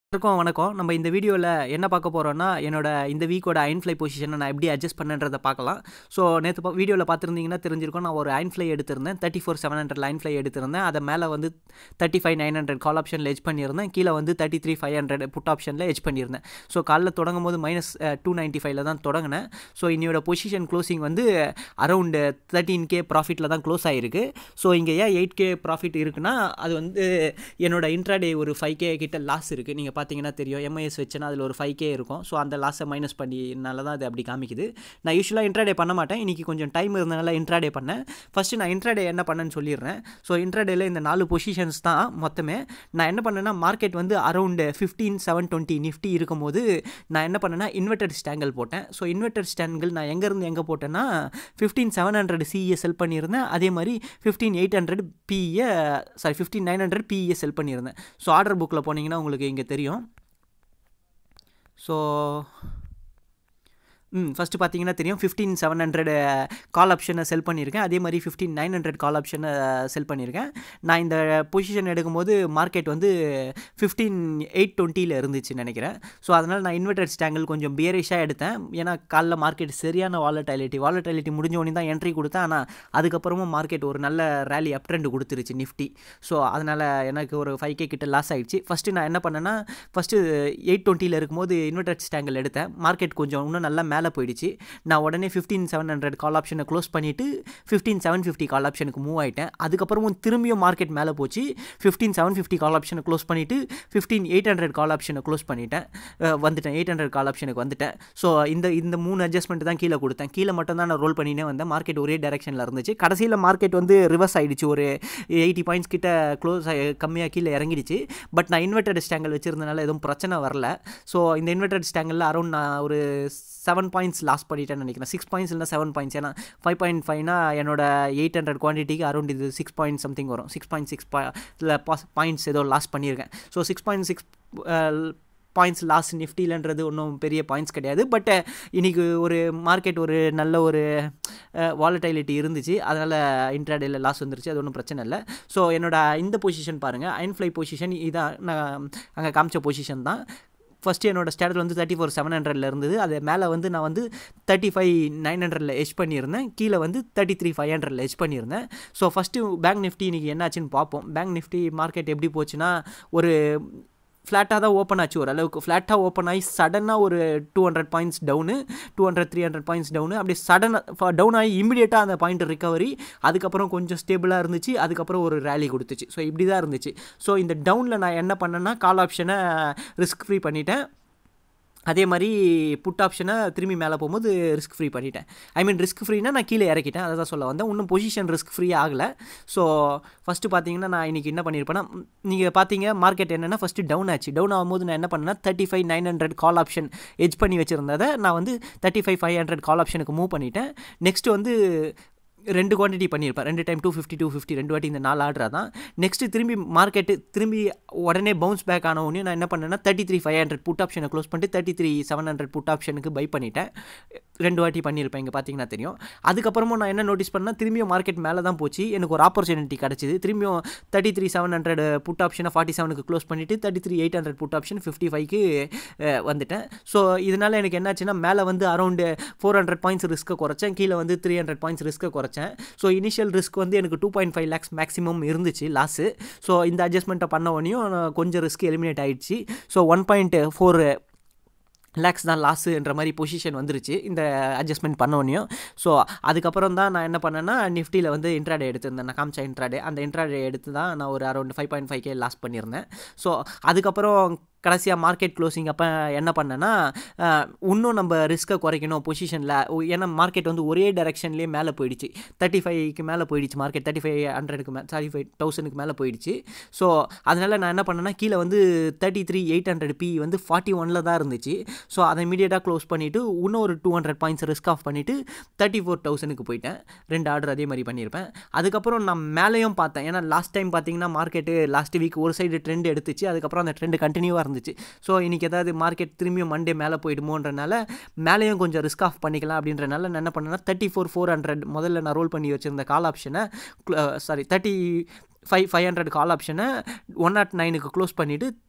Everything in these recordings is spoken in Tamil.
எல்லாருக்கும் வணக்கம் நம்ம இந்த வீடியோவில் என்ன பார்க்க போகிறோம்னா என்னோட இந்த வீக்கோட அயன்ஃப்ளை பொசிஷனை நான் எப்படி அட்ஜஸ்ட் பண்ணன்றதை பார்க்கலாம் ஸோ நேற்று வீடியோவில் பார்த்துருந்தீங்கன்னா தெரிஞ்சிருக்கும் நான் ஒரு அயன்ஃப்ளை எடுத்திருந்தேன் thirty four seven hundred iron fly எடுத்திருந்தேன் அதை மேலே வந்து thirty five nine hundred call ஆப்ஷனில் எஜ் பண்ணியிருந்தேன் கீழே வந்து thirty three five hundred put ஆப்ஷனில் எஜ் பண்ணியிருந்தேன் ஸோ காலைல தொடங்கும் போது மைனஸ் டூ நைன்ட்டி ஃபைவ்ல தான் தொடங்கினேன் ஸோ இன்னையோட பொசிஷன் க்ளோசிங் வந்து அரௌண்டு தேர்ட்டீன் கே ப்ராஃபிட்டில் தான் க்ளோஸ் ஆகிருக்கு ஸோ இங்கே ஏன் எயிட் கே ப்ராஃபிட் இருக்குன்னா அது வந்து என்னோட இன்ட்ராடே ஒரு ஃபைவ் கே கிட்ட லாஸ் இருக்குது நீங்கள் பார்த்தீங்கன்னா தெரியும் எம்ஐஎஸ் வச்சுன்னா அதில் ஒரு ஃபைவ் கே இருக்கும் ஸோ அந்த லாஸை மைனஸ் பண்ணினால தான் அது அப்படி காமிக்குது நான் யூஸ்வலாக இன்ட்ராடே பண்ண மாட்டேன் இன்றைக்கி கொஞ்சம் டைம் இருந்தனால இன்ட்ராடே பண்ணேன் ஃபஸ்ட்டு நான் இன்ட்ராடே என்ன பண்ணேன்னு சொல்லிடுறேன் ஸோ இன்ட்ராடேல இந்த நாலு பொசிஷன்ஸ் தான் மொத்தமே நான் என்ன பண்ணேன்னா மார்க்கெட் வந்து around fifteen seven twenty Nifty இருக்கும்போது நான் என்ன பண்ணேன்னா இன்வெர்டட் ஸ்டாங்கிள் போட்டேன் ஸோ இன்வெர்டட் ஸ்டாங்கிள் நான் எங்கேருந்து எங்கே போட்டேன்னா fifteen seven hundred CEA sell பண்ணியிருந்தேன் அதே மாதிரி fifteen eight hundred PEA sorry fifteen nine hundred PEA sell பண்ணியிருந்தேன் ஸோ ஆர்டர் புக்கில் போனீங்கன்னா உங்களுக்கு இங்கே தெரியும் ஸோ ம் ஃபஸ்ட்டு பார்த்தீங்கன்னா தெரியும் ஃபிஃப்டீன் செவன் ஹண்ட்ரட் கால் ஆப்ஷனை செல் பண்ணியிருக்கேன் அதே மாதிரி ஃபிஃப்டீன் நைன் ஹண்ட்ரட் கால் ஆப்ஷனை செல் பண்ணியிருக்கேன் நான் இந்த பொசிஷன் எடுக்கும்போது மார்க்கெட் வந்து ஃபிஃப்டீன் எயிட் டுவெண்ட்டியில் இருந்துச்சு நினைக்கிறேன் ஸோ அதனால் நான் இன்வெர்டட் ஸ்டாங்கிள் கொஞ்சம் பியரிஷாக எடுத்தேன் ஏன்னா காலைல மார்க்கெட் சரியான வாலட்டாலிட்டி வாலட்டாலிட்டி முடிஞ்ச உடனே தான் என்ட்ரி கொடுத்தேன் ஆனால் அதுக்கப்புறமும் மார்க்கெட் ஒரு நல்ல ரேலி அப் ட்ரெண்ட் கொடுத்துருச்சு நிஃப்டி ஸோ அதனால் எனக்கு ஒரு ஃபைவ் கே கிட்ட லாஸ் ஆகிடுச்சு ஃபஸ்ட்டு நான் என்ன பண்ணேன்னா ஃபஸ்ட்டு எயிட் டுவெண்ட்டியில் இருக்கும்போது இன்வெர்டட் ஸ்டாங்கிள் எடுத்தேன் மார்க்கெட் கொஞ்சம் இன்னும் நல்லா மேலே போயிடுச்சு நான் உடனே ஃபிஃப்டீன் செவன் ஹண்ட்ரட் கால் ஆப்ஷனை க்ளோஸ் பண்ணிவிட்டு ஃபிஃப்டீன் செவன் ஃபிஃப்டி கால் ஆப்ஷனுக்கு மூவ் ஆகிட்டேன் அதுக்கப்புறமும் திரும்பியும் மார்க்கெட் மேலே போச்சு ஃபிஃப்டீன் செவன் ஃபிஃப்டி கால் ஆப்ஷனை க்ளோஸ் பண்ணிவிட்டு ஃபிஃப்டீன் எயிட் ஹண்ட்ரட் கால் ஆப்ஷனை க்ளோஸ் பண்ணிட்டேன் வந்துட்டேன் எயிட் ஹண்ட்ரட் கால் ஆப்ஷனுக்கு வந்துட்டேன் ஸோ இந்த இந்த மூணு அட்ஜஸ்ட்மெண்ட் தான் கீழே கொடுத்தேன் கீழே மட்டும் தான் நான் ரோல் பண்ணினே வந்தேன் மார்க்கெட் ஒரே டேரக்ஷனில் இருந்துச்சு கடைசியில் மார்க்கெட் வந்து ரிவர்ஸ் ஆகிடுச்சு ஒரு எயிட்டி பாயிண்ட்ஸ் கிட்ட க்ளோஸ் கம்மியாக கீழே இறங்கிடுச்சு பட் நான் இன்வெர்டட் ஸ்டாங்கிள் வச்சிருந்தனால எதுவும் பிரச்சனை வரல ஸோ இந்த இன்வெர்டட் ஸ்டாங்கிளில் அரௌண்ட் நான் ஒரு செவன் பாயிண்ட்ஸ் லாஸ் பண்ணிட்டேன்னு நினைக்கிறேன் சிக்ஸ் பாயிண்ட்ஸ் இல்லை செவன் பாயிண்ட்ஸ் ஏன்னா ஃபைவ் பாயிண்ட் ஃபைவ்னா என்னோட எயிட் ஹண்ட்ரட் குவான்டிட்டிக்கு அரௌண்ட் இது சிக்ஸ் பாயிண்ட் சம்திங் வரும் சிக்ஸ் பாயிண்ட் சிக்ஸ் இல்லை பாயிண்ட்ஸ் ஏதோ லாஸ் பண்ணியிருக்கேன் so six point six points loss நிஃப்டிலன்றது ஒன்றும் பெரிய பாயிண்ட்ஸ் கிடையாது பட் இன்றைக்கி ஒரு மார்க்கெட் ஒரு நல்ல ஒரு வாலட்டைலிட்டி இருந்துச்சு அதனால் இன்ட்ராடேயில் லாஸ் வந்துருச்சு அது ஒன்றும் பிரச்சனை இல்லை ஸோ என்னோட இந்த பொசிஷன் பாருங்கள் அயன்ஃப்ளை பொசிஷன் இதான் நான் அங்கே காமிச்ச பொசிஷன் தான் ஃபஸ்ட்டு என்னோடய ஸ்டேட்டஸ் வந்து தேர்ட்டி ஃபோர் செவன் ஹண்ட்ரடில் இருந்தது அது மேலே வந்து நான் வந்து தேர்ட்டி ஃபைவ் நைன் ஹண்ட்ரடில் எச் பண்ணியிருந்தேன் கீழே வந்து தேர்ட்டி த்ரீ ஃபைவ் ஹண்ட்ரடில் எச் பண்ணியிருந்தேன் ஸோ ஃபஸ்ட்டு பேங்க் நிஃப்டி இன்றைக்கி என்னாச்சுன்னு பார்ப்போம் பேங்க் நிஃப்டி மார்க்கெட் எப்படி போச்சுன்னா ஒரு ஃப்ளாட்டாக தான் ஓப்பன் ஆச்சு ஓரளவுக்கு ஃப்ளாட்டாக ஓப்பன் ஆகி சடனாக ஒரு two hundred points down two hundred three hundred points down அப்படியே சடனாக டவுன் ஆகி இமீடியட்டாக அந்த பாயிண்ட் ரிகவரி அதுக்கப்புறம் கொஞ்சம் ஸ்டேபிளாக இருந்துச்சு அதுக்கப்புறம் ஒரு ரேலி கொடுத்துச்சு ஸோ இப்படி தான் இருந்துச்சு ஸோ இந்த டவுனில் நான் என்ன பண்ணேன்னா கால் ஆப்ஷனை ரிஸ்க் ஃப்ரீ பண்ணிட்டேன் அதே மாதிரி புட் ஆப்ஷனை திரும்பி மேலே போகும்போது ரிஸ்க் ஃப்ரீ பண்ணிட்டேன் ஐ மீன் ரிஸ்க் ஃப்ரீனா நான் கீழே இறக்கிட்டேன் அதை தான் சொல்ல வந்தேன் இன்னும் பொசிஷன் ரிஸ்க் ஃப்ரீ ஆகலை ஸோ ஃபஸ்ட்டு பார்த்தீங்கன்னா நான் இன்றைக்கி என்ன பண்ணியிருப்பேன்னா நீங்கள் பார்த்தீங்க மார்க்கெட் என்னென்னா ஃபஸ்ட்டு டவுன் ஆச்சு டவுன் ஆகும்போது நான் என்ன பண்ணேன்னா thirty five nine hundred call option hedge பண்ணி வச்சுருந்ததை நான் வந்து thirty five five hundred call ஆப்ஷனுக்கு மூவ் பண்ணிட்டேன் நெக்ஸ்ட்டு வந்து ரெண்டு குவான்டிட்டி பண்ணியிருப்பேன் ரெண்டு time two fifty two fifty ரெண்டு வாட்டி இந்த நாலு ஆர்டராக தான் நெக்ஸ்ட்டு திரும்பி மார்க்கெட்டு திரும்பி உடனே பவுன்ஸ் பேக் ஆன உடனே நான் என்ன பண்ணேன்னா thirty three five hundred put ஆப்ஷனை க்ளோஸ் பண்ணிட்டு thirty three seven hundred put ஆப்ஷனுக்கு பை பண்ணிட்டேன் ரெண்டு வாட்டி பண்ணியிருப்பேன் இங்கே பார்த்தீங்கன்னா தெரியும் அதுக்கப்புறமும் நான் என்ன நோட்டீஸ் பண்ணால் திரும்பியும் மார்க்கெட் மேலே தான் போச்சு எனக்கு ஒரு ஆப்பர்ச்சுனிட்டி கிடச்சிது திரும்பியும் thirty three seven hundred put ஆப்ஷனை ஃபார்ட்டி செவனுக்கு க்ளோஸ் பண்ணிவிட்டு thirty three eight hundred put option fifty ஃபைவ்க்கு வந்துட்டேன் ஸோ இதனால் எனக்கு என்னாச்சுன்னா மேலே வந்து அரௌண்டு ஃபோர் ஹண்ட்ரட் பாயிண்ட்ஸ் ரிஸ்க்கை குறைச்சேன் கீழே வந்து த்ரீ ஹண்ட்ரட் பாயிண்ட்ஸ் ரிஸ்க்கை குறைச்சேன் ஸோ இனிஷியல் ரிஸ்க் வந்து எனக்கு two point five lakhs maximum இருந்துச்சு லாஸு ஸோ இந்த அட்ஜஸ்ட்மெண்ட்டை பண்ண உடனேயும் கொஞ்சம் ரிஸ்க் எலிமினேட் ஆகிடுச்சு so one point four lakhs தான் லாஸுன்ற மாதிரி பொசிஷன் வந்துருச்சு இந்த அட்ஜஸ்ட்மெண்ட் பண்ணோனையும் ஸோ அதுக்கப்புறம் தான் நான் என்ன பண்ணேன்னா நிஃப்டியில் வந்து இன்ட்ராடே எடுத்திருந்தேன் நான் காமிச்சா இன்ட்ராடே அந்த இன்ட்ராடே எடுத்து தான் நான் ஒரு around five point five K loss பண்ணியிருந்தேன் ஸோ அதுக்கப்புறம் கடைசியாக மார்க்கெட் க்ளோசிங் அப்போ என்ன பண்ணேன்னா இன்னும் நம்ம ரிஸ்க்கை குறைக்கணும் பொசிஷனில் ஏன்னா மார்க்கெட் வந்து ஒரே டைரெக்ஷன்லேயே மேலே போயிடுச்சு தேர்ட்டி ஃபைவ்க்கு மேலே போயிடுச்சு மார்க்கெட் தேர்ட்டி ஃபைவ் ஹண்ட்ரடுக்கு மே தேர்ட்டி ஃபைவ் தௌசண்ட்க்கு மேலே போயிடுச்சு ஸோ அதனால் நான் என்ன பண்ணேன்னா கீழே வந்து thirty three eight hundred P வந்து ஃபார்ட்டி ஒனில் தான் இருந்துச்சு ஸோ அதை இமீடியட்டாக க்ளோஸ் பண்ணிவிட்டு இன்னும் ஒரு two hundred points risk off பண்ணிவிட்டு தேர்ட்டி ஃபோர் தௌசண்ட்க்கு போயிட்டேன் ரெண்டு ஆர்டர் அதே மாதிரி பண்ணியிருப்பேன் அதுக்கப்புறம் நான் மேலேயும் பார்த்தேன் ஏன்னா லாஸ்ட் டைம் பார்த்தீங்கன்னா மார்க்கெட்டு லாஸ்ட் வீக் ஒரு சைடு ட்ரெண்ட் எடுத்துச்சு அதுக்கப்புறம் அந்த ட்ரெண்ட் கண்டினியூவாக இருந்துச்சு ஸோ இன்றைக்கி ஏதாவது மார்க்கெட் திரும்பியும் மண்டே மேலே போயிடுமோன்றனால மேலேயும் கொஞ்சம் ரிஸ்க் ஆஃப் பண்ணிக்கலாம் அப்படின்றனால நான் என்ன பண்ணேன்னா தேர்ட்டி ஃபோர் ஃபோர் ஹண்ட்ரட் முதல்ல நான் ரோல் பண்ணி வச்சுருந்த கால் ஆப்ஷனை sorry thirty five five hundred call ஆப்ஷனை ஒன் நாட் நைனுக்கு க்ளோஸ் பண்ணிவிட்டு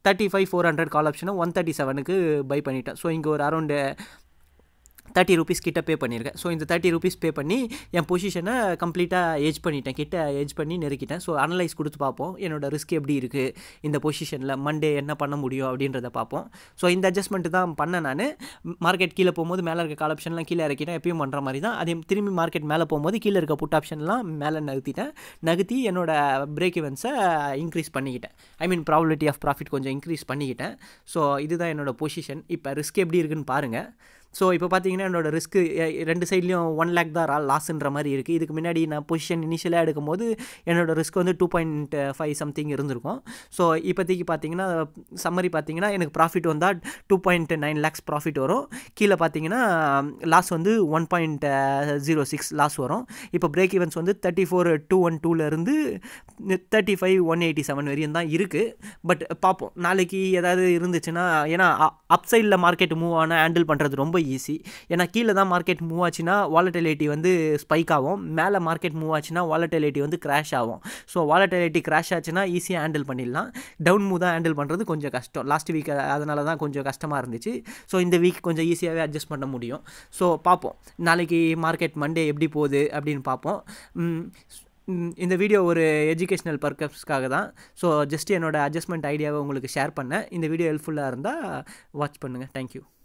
thirty five four hundred call ஆப்ஷனை ஒன் தேர்ட்டி செவனுக்கு பை பண்ணிட்டேன் ஸோ இங்கே ஒரு அரௌண்டு தேர்ட்டி ருபீஸ் கிட்ட பே பண்ணியிருக்கேன் ஸோ இந்த தேர்ட்டி ருபீஸ் பே பண்ணி என் பொசிஷனை கம்ப்ளீட்டாக ஏஜ் பண்ணிட்டேன் கிட்ட ஏஜ் பண்ணி நெருக்கிட்டேன் ஸோ அனலைஸ் கொடுத்து பார்ப்போம் என்னோட ரிஸ்க் எப்படி இருக்குது இந்த பொசிஷனில் மண்டே என்ன பண்ண முடியும் அப்படின்றத பார்ப்போம் ஸோ இந்த அட்ஜஸ்ட்மெண்ட் தான் பண்ணேன் நான் மார்க்கெட் கீழே போகும்போது மேலே இருக்க கால் ஆப்ஷன்லாம் கீழே இறக்கிட்டேன் எப்பயும் பண்ணுற மாதிரி தான் அதே திரும்பி மார்க்கெட் மேலே போகும்போது கீழே இருக்க புட் ஆப்ஷன்லாம் மேலே நகர்த்திட்டேன் நகர்த்தி என்னோட பிரேக் இவன்ஸை இன்க்ரீஸ் பண்ணிக்கிட்டேன் I mean probability of profit கொஞ்சம் இன்க்ரீஸ் பண்ணிக்கிட்டேன் ஸோ இதுதான் என்னோட பொசிஷன் இப்போ ரிஸ்க் எப்படி இருக்குன்னு பாருங்கள் ஸோ இப்போ பார்த்தீங்கன்னா என்னோட ரிஸ்க்கு ரெண்டு சைட்லேயும் ஒன் லேக் தான் லாஸ்ன்ற மாதிரி இருக்குது இதுக்கு முன்னாடி நான் பொசிஷன் இனிஷியலாக எடுக்கும்போது என்னோட ரிஸ்க் வந்து டூ பாயிண்ட் ஃபைவ் சம்திங் இருந்திருக்கும் ஸோ இப்போதைக்கு பார்த்தீங்கன்னா சம்மரி பார்த்தீங்கன்னா எனக்கு ப்ராஃபிட் வந்தால் two point nine lakhs profit வரும் கீழே பார்த்தீங்கன்னா லாஸ் வந்து one point zero six loss வரும் இப்போ பிரேக் ஈவெண்ட்ஸ் வந்து தேர்ட்டி ஃபோர் டூ ஒன் டூலேருந்து thirty five one eighty seven வரையும் தான் இருக்குது பட் பார்ப்போம் நாளைக்கு ஏதாவது இருந்துச்சுன்னா ஏன்னா அப் சைடில் மார்க்கெட் மூவ் ஆனால் ஹேண்டில் பண்ணுறது ரொம்ப ஈஸி ஏன்னா கீழே தான் மார்க்கெட் மூவ் ஆச்சுன்னா வாலட்டிலிட்டி வந்து ஸ்பைக் ஆகும் மேலே மார்க்கெட் மூவ் ஆச்சுன்னா வாலட்டிலிட்டி வந்து கிராஷ் ஆகும் ஸோ வாலட்டிலிட்டி கிராஷ் ஆச்சுன்னா ஈஸியாக ஹேண்டில் பண்ணிடலாம் டவுன் மூவ் தான் ஹேண்டில் பண்ணுறது கொஞ்சம் கஷ்டம் லாஸ்ட் வீக் அதனால தான் கொஞ்சம் கஷ்டமாக இருந்துச்சு ஸோ இந்த வீக் கொஞ்சம் ஈஸியாகவே அட்ஜஸ்ட் பண்ண முடியும் ஸோ பார்ப்போம் நாளைக்கு மார்க்கெட் மண்டே எப்படி போகுது அப்படின்னு பார்ப்போம் இந்த வீடியோ ஒரு எஜுகேஷ்னல் பர்பஸ்க்காக தான் ஸோ ஜஸ்ட் என்னோட அட்ஜஸ்ட்மெண்ட் ஐடியாவை உங்களுக்கு ஷேர் பண்ணேன் இந்த வீடியோ ஹெல்ப்ஃபுல்லாக இருந்தால் வாட்ச் பண்ணுங்கள் தேங்க்யூ